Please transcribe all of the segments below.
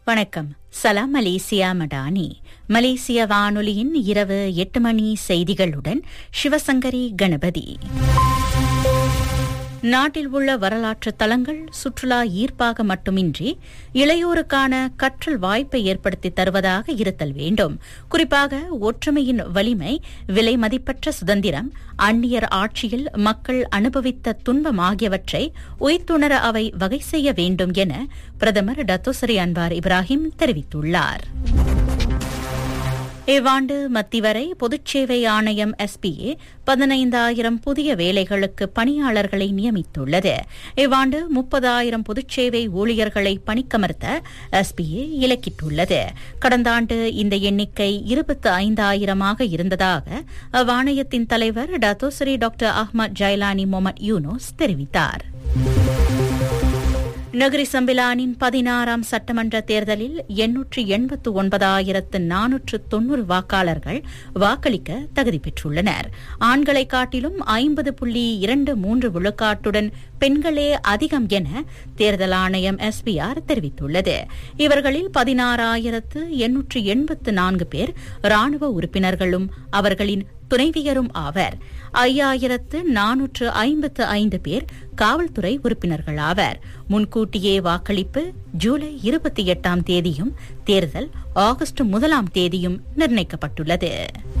வணக்கம் சலாம் மலேசியா மடானி மலேசிய வானொலியின் இரவு எட்டு மணி செய்திகளுடன் சிவசங்கரி கணபதி நாட்டில் உள்ள வரலாற்று தலங்கள் சுற்றுலா ஈர்ப்பாக மட்டுமின்றி இளையோருக்கான கற்றல் வாய்ப்பை ஏற்படுத்தி தருவதாக இருத்தல் வேண்டும் குறிப்பாக ஒற்றுமையின் வலிமை விலை மதிப்பற்ற சுதந்திரம் அந்நியர் ஆட்சியில் மக்கள் அனுபவித்த துன்பம் ஆகியவற்றை உய்த்துணர அவை வகை செய்ய வேண்டும் என பிரதமர் டத்தோசரி அன்வார் இப்ராஹிம் தெரிவித்துள்ளார் இவ்வாண்டு மத்திவரை பொதுச்சேவை ஆணையம் எஸ்பிஏ பதினைந்தாயிரம் புதிய வேலைகளுக்கு பணியாளர்களை நியமித்துள்ளது இவ்வாண்டு முப்பதாயிரம் பொதுச்சேவை ஊழியர்களை பணிக்கமர்த்த எஸ்பிஏ இலக்கிட்டுள்ளது கடந்த ஆண்டு இந்த எண்ணிக்கை இருபத்தி ஐந்தாயிரமாக இருந்ததாக அவ்வாணையத்தின் தலைவர் Dato Sri doctor Ahmad Jailani Mohamed Yunos தெரிவித்தார் நகரி சம்பிலானின் பதினாறாம் சட்டமன்ற தேர்தலில் எண்ணூற்று எண்பத்து ஒன்பதாயிரத்து நானூற்று தொன்னூறு வாக்காளர்கள் வாக்களிக்க தகுதி பெற்றுள்ளனர் ஆண்களை காட்டிலும் ஐம்பது புள்ளி இரண்டு மூன்று விழுக்காட்டுடன் பெண்களே அதிகம் என தேர்தல் ஆணையம் எஸ்பிஆர் தெரிவித்துள்ளது இவர்களில் பதினாறாயிரத்து எண்ணூற்று எண்பத்து நான்கு பேர் ராணுவ உறுப்பினர்களும் அவர்களின் துணைவியரும் ஆவர் ஐயாயிரத்து நானூற்று ஐம்பத்து ஐந்து பேர் காவல்துறை உறுப்பினர்கள் ஆவர் முன்கூட்டியே வாக்களிப்பு ஜூலை இருபத்தி எட்டாம் தேதியும் தேர்தல் ஆகஸ்ட் முதலாம் தேதியும் நிர்ணயிக்கப்பட்டுள்ளது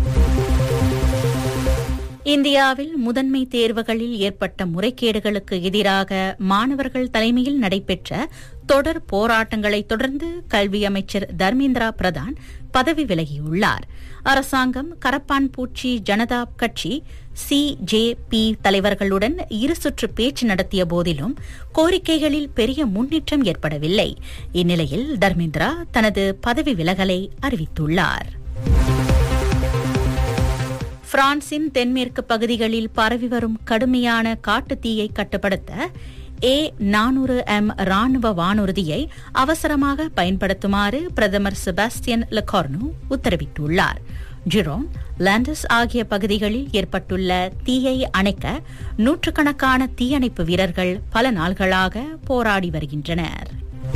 இந்தியாவில் முதன்மை தேர்வுகளில் ஏற்பட்ட முறைகேடுகளுக்கு எதிராக மாணவர்கள் தலைமையில் நடைபெற்ற தொடர் போராட்டங்களை தொடர்ந்து கல்வி அமைச்சர் தர்மேந்திரா பிரதான் பதவி விலகியுள்ளார் அரசாங்கம் கரப்பான் பூச்சி ஜனதா கட்சி சிஜேபி தலைவர்களுடன் இரு சுற்று பேச்சு நடத்திய போதிலும் கோரிக்கைகளில் பெரிய முன்னேற்றம் ஏற்படவில்லை இந்நிலையில் தர்மேந்திரா தனது பதவி விலகலை அறிவித்துள்ளார் பிரான்சின் தென்மேற்கு பகுதிகளில் பரவி வரும் கடுமையான காட்டுத் தீயை கட்டுப்படுத்த ஏ நானூறு எம் ராணுவ வானூர்தியை அவசரமாக பயன்படுத்துமாறு பிரதமர் செபாஸ்டியன் லெகார்னோ உத்தரவிட்டுள்ளார் ஜிரோன் லாண்டஸ் ஆகிய பகுதிகளில் ஏற்பட்டுள்ள தீயை அணைக்க நூற்றுக்கணக்கான தீயணைப்பு வீரர்கள் பல நாள்களாக போராடி வருகின்றனர்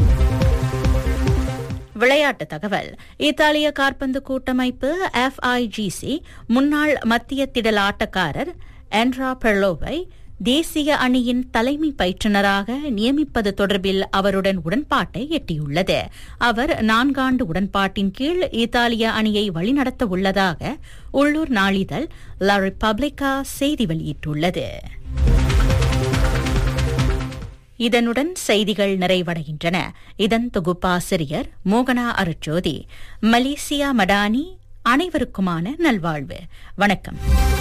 விளையாட்டு தகவல் இத்தாலிய காற்பந்து கூட்டமைப்பு எஃப்ஐஜிசி முன்னாள் மத்திய திடல் ஆட்டக்காரர் ஆண்ட்ரா பெர்லோவை தேசிய அணியின் தலைமை பயிற்றுநராக நியமிப்பது தொடர்பில் அவருடன் உடன்பாட்டை எட்டியுள்ளது அவர் நான்காண்டு உடன்பாட்டின் கீழ் இத்தாலிய அணியை வழிநடத்த உள்ளதாக உள்ளூர் நாளிதழ் லா ரிபப்ளிகா செய்தி வெளியிட்டுள்ளது இதனுடன் செய்திகள் நிறைவடைகின்றன இதன் தொகுப்பாசிரியர் மோகனா அருச்சோதி மலேசியா மடானி அனைவருக்குமான நல்வாழ்வு வணக்கம்